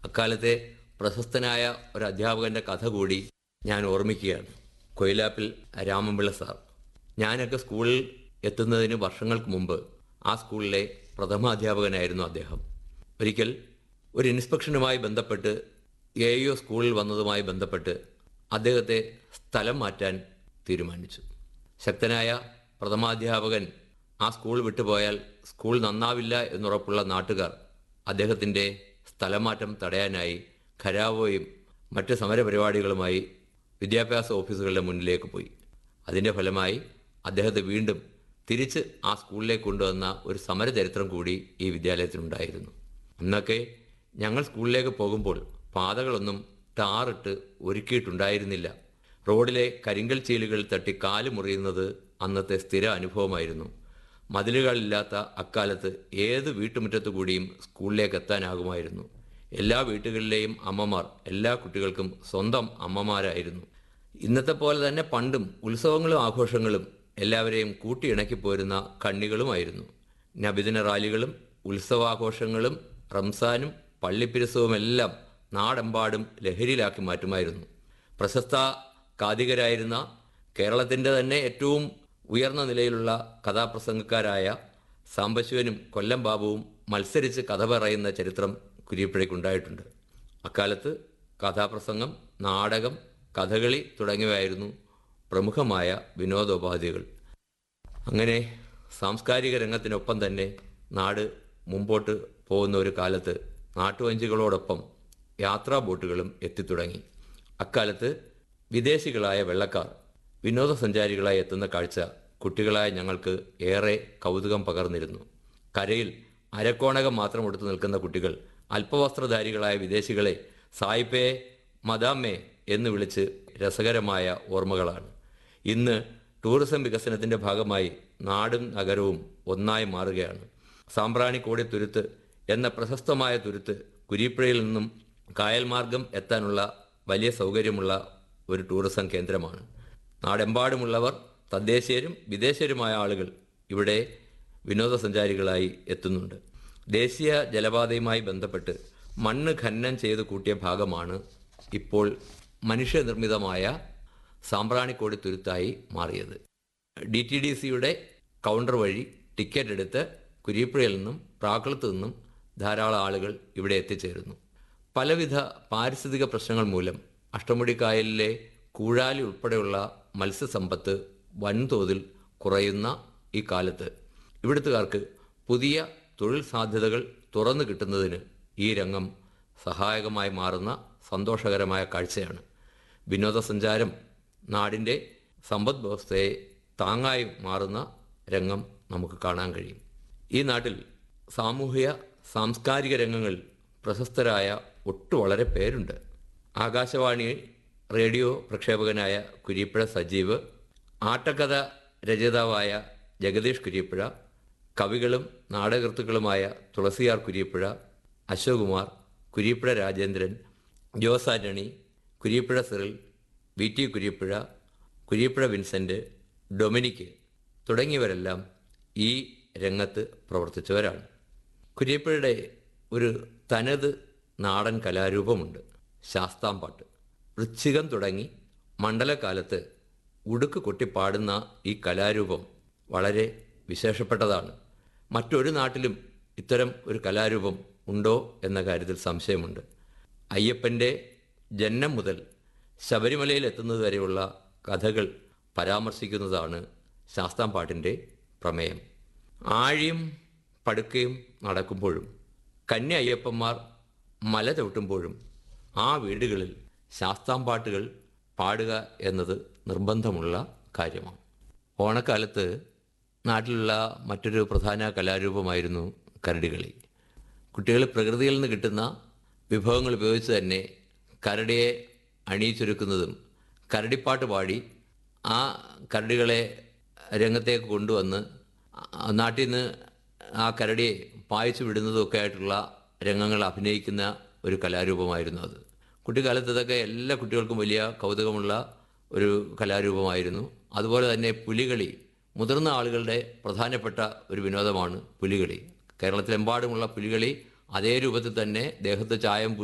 അക്കാലത്തെ പ്രശസ്തനായ ഒരു അധ്യാപകന്റെ കഥ കൂടി ഞാൻ ഓർമ്മിക്കുകയാണ് കൊയിലാപ്പിൽ രാമൻപിള്ള സാർ ഞാനൊക്കെ സ്കൂളിൽ എത്തുന്നതിന് വർഷങ്ങൾക്ക് മുമ്പ് ആ സ്കൂളിലെ പ്രഥമാധ്യാപകനായിരുന്നു അദ്ദേഹം ഒരിക്കൽ ഒരു ഇൻസ്പെക്ഷനുമായി ബന്ധപ്പെട്ട് എ യു സ്കൂളിൽ വന്നതുമായി ബന്ധപ്പെട്ട് അദ്ദേഹത്തെ സ്ഥലം മാറ്റാൻ തീരുമാനിച്ചു ശക്തനായ പ്രഥമാധ്യാപകൻ ആ സ്കൂൾ വിട്ടുപോയാൽ സ്കൂൾ നന്നാവില്ല എന്നുറപ്പുള്ള നാട്ടുകാർ അദ്ദേഹത്തിൻ്റെ സ്ഥലമാറ്റം തടയാനായി ഖരാവോയും മറ്റ് സമരപരിപാടികളുമായി വിദ്യാഭ്യാസ ഓഫീസുകളുടെ മുന്നിലേക്ക് പോയി അതിൻ്റെ ഫലമായി അദ്ദേഹത്തെ വീണ്ടും തിരിച്ച് ആ സ്കൂളിലേക്ക് കൊണ്ടുവന്ന ഒരു സമരചരിത്രം കൂടി ഈ വിദ്യാലയത്തിനുണ്ടായിരുന്നു അന്നൊക്കെ ഞങ്ങൾ സ്കൂളിലേക്ക് പോകുമ്പോൾ പാതകളൊന്നും ടാറിട്ട് ഒരുക്കിയിട്ടുണ്ടായിരുന്നില്ല റോഡിലെ കരിങ്കൽ ചീലുകൾ തട്ടി കാല് മുറിയുന്നത് അന്നത്തെ സ്ഥിര അനുഭവമായിരുന്നു മതിലുകളില്ലാത്ത അക്കാലത്ത് ഏത് വീട്ടുമുറ്റത്തു കൂടിയും സ്കൂളിലേക്ക് എത്താനാകുമായിരുന്നു എല്ലാ വീട്ടുകളിലെയും അമ്മമാർ എല്ലാ കുട്ടികൾക്കും സ്വന്തം അമ്മമാരായിരുന്നു ഇന്നത്തെ പോലെ തന്നെ പണ്ടും ഉത്സവങ്ങളും ആഘോഷങ്ങളും എല്ലാവരെയും കൂട്ടിയിണക്കി പോരുന്ന കണ്ണികളുമായിരുന്നു നബിദിന റാലികളും ഉത്സവാഘോഷങ്ങളും റംസാനും പള്ളിപ്പിരസവുമെല്ലാം നാടെമ്പാടും ലഹരിയിലാക്കി മാറ്റുമായിരുന്നു പ്രശസ്ത കാതികരായിരുന്ന കേരളത്തിൻ്റെ തന്നെ ഏറ്റവും ഉയർന്ന നിലയിലുള്ള കഥാപ്രസംഗക്കാരായ സാംബശിവനും കൊല്ലം ബാബുവും മത്സരിച്ച് കഥ പറയുന്ന ചരിത്രം കുരിയപ്പുഴയ്ക്കുണ്ടായിട്ടുണ്ട് അക്കാലത്ത് കഥാപ്രസംഗം നാടകം കഥകളി തുടങ്ങിയവയായിരുന്നു പ്രമുഖമായ വിനോദോപാധികൾ അങ്ങനെ സാംസ്കാരിക രംഗത്തിനൊപ്പം തന്നെ നാട് മുമ്പോട്ട് പോകുന്ന ഒരു കാലത്ത് നാട്ടുവഞ്ചികളോടൊപ്പം യാത്രാ ബോട്ടുകളും എത്തിത്തുടങ്ങി അക്കാലത്ത് വിദേശികളായ വെള്ളക്കാർ വിനോദസഞ്ചാരികളായി എത്തുന്ന കാഴ്ച കുട്ടികളായ ഞങ്ങൾക്ക് ഏറെ കൗതുകം പകർന്നിരുന്നു കരയിൽ അരക്കോണകം മാത്രം എടുത്തു നിൽക്കുന്ന കുട്ടികൾ അല്പവസ്ത്രധാരികളായ വിദേശികളെ സായിപ്പേ മദാമ്മേ എന്ന് വിളിച്ച് രസകരമായ ഓർമ്മകളാണ് ഇന്ന് ടൂറിസം വികസനത്തിന്റെ ഭാഗമായി നാടും നഗരവും ഒന്നായി മാറുകയാണ് സാമ്പ്രാണിക്കോടി തുരുത്ത് എന്ന പ്രശസ്തമായ തുരുത്ത് കുരിപ്പുഴയിൽ നിന്നും കായൽ മാർഗം എത്താനുള്ള വലിയ സൗകര്യമുള്ള ഒരു ടൂറിസം കേന്ദ്രമാണ് നാടെമ്പാടുമുള്ളവർ തദ്ദേശീയരും വിദേശീയരുമായ ആളുകൾ ഇവിടെ വിനോദസഞ്ചാരികളായി എത്തുന്നുണ്ട് ദേശീയ ജലപാതയുമായി ബന്ധപ്പെട്ട് മണ്ണ് ഖനനം ചെയ്ത് കൂട്ടിയ ഭാഗമാണ് ഇപ്പോൾ മനുഷ്യനിർമ്മിതമായ സാമ്പ്രാണിക്കോടി തുരുത്തായി മാറിയത് ഡി ടി ഡി സിയുടെ കൗണ്ടർ വഴി ടിക്കറ്റ് എടുത്ത് കുരിപ്പുഴയിൽ നിന്നും പ്രാക്കുളത്ത് നിന്നും ധാരാളം ആളുകൾ ഇവിടെ എത്തിച്ചേരുന്നു പലവിധ പാരിസ്ഥിതിക പ്രശ്നങ്ങൾ മൂലം അഷ്ടമുടിക്കായലിലെ കൂഴാലി ഉൾപ്പെടെയുള്ള മത്സ്യസമ്പത്ത് വൻതോതിൽ കുറയുന്ന ഈ കാലത്ത് ഇവിടുത്തുകാർക്ക് പുതിയ തൊഴിൽ സാധ്യതകൾ തുറന്നു കിട്ടുന്നതിന് ഈ രംഗം സഹായകമായി മാറുന്ന സന്തോഷകരമായ കാഴ്ചയാണ് വിനോദസഞ്ചാരം നാടിൻ്റെ സമ്പദ് വ്യവസ്ഥയെ താങ്ങായി മാറുന്ന രംഗം നമുക്ക് കാണാൻ കഴിയും ഈ നാട്ടിൽ സാമൂഹിക സാംസ്കാരിക രംഗങ്ങളിൽ പ്രശസ്തരായ ഒട്ടു വളരെ പേരുണ്ട് ആകാശവാണി റേഡിയോ പ്രക്ഷേപകനായ കുരിപ്പുഴ സജീവ് ആട്ടക്കഥ രചയിതാവായ ജഗദീഷ് കുരിപ്പുഴ കവികളും നാടകൃത്തുക്കളുമായ തുളസിയാർ കുരിപ്പുഴ അശോകുമാർ കുരിപ്പുഴ രാജേന്ദ്രൻ ജോസ് ആന്റണി കുരിപ്പുഴ സിറിൽ വി ടി കുരിപ്പുഴ കുരിപ്പുഴ വിൻസെൻ്റ് ഡൊമിനിക്ക് തുടങ്ങിയവരെല്ലാം ഈ രംഗത്ത് പ്രവർത്തിച്ചവരാണ് കുരിപ്പുഴയുടെ ഒരു തനത് നാടൻ കലാരൂപമുണ്ട് ശാസ്താംപാട്ട് വൃശ്ചികം തുടങ്ങി മണ്ഡലകാലത്ത് ഉടുക്ക് കൊട്ടിപ്പാടുന്ന ഈ കലാരൂപം വളരെ വിശേഷപ്പെട്ടതാണ് മറ്റൊരു നാട്ടിലും ഇത്തരം ഒരു കലാരൂപം ഉണ്ടോ എന്ന കാര്യത്തിൽ സംശയമുണ്ട് അയ്യപ്പൻ്റെ ജന്മം മുതൽ ശബരിമലയിൽ എത്തുന്നത് വരെയുള്ള കഥകൾ പരാമർശിക്കുന്നതാണ് ശാസ്താംപാട്ടിൻ്റെ പ്രമേയം ആഴിയും പടുക്കയും നടക്കുമ്പോഴും കന്യ അയ്യപ്പന്മാർ മല ചവിട്ടുമ്പോഴും ആ വീടുകളിൽ ശാസ്താംപാട്ടുകൾ പാടുക എന്നത് നിർബന്ധമുള്ള കാര്യമാണ് ഓണക്കാലത്ത് നാട്ടിലുള്ള മറ്റൊരു പ്രധാന കലാരൂപമായിരുന്നു കരടികളി കുട്ടികൾ പ്രകൃതിയിൽ നിന്ന് കിട്ടുന്ന വിഭവങ്ങൾ ഉപയോഗിച്ച് തന്നെ കരടിയെ അണിയിച്ചൊരുക്കുന്നതും കരടിപ്പാട്ട് പാടി ആ കരടികളെ രംഗത്തേക്ക് കൊണ്ടുവന്ന് ആ നാട്ടിൽ നിന്ന് ആ കരടിയെ പായിച്ചു വിടുന്നതും ഒക്കെ ആയിട്ടുള്ള രംഗങ്ങൾ അഭിനയിക്കുന്ന ഒരു കലാരൂപമായിരുന്നു അത് കുട്ടിക്കാലത്ത് ഇതൊക്കെ എല്ലാ കുട്ടികൾക്കും വലിയ കൗതുകമുള്ള ഒരു കലാരൂപമായിരുന്നു അതുപോലെ തന്നെ പുലികളി മുതിർന്ന ആളുകളുടെ പ്രധാനപ്പെട്ട ഒരു വിനോദമാണ് പുലികളി കേരളത്തിലെമ്പാടുമുള്ള പുലികളി അതേ രൂപത്തിൽ തന്നെ ദേഹത്ത് ചായം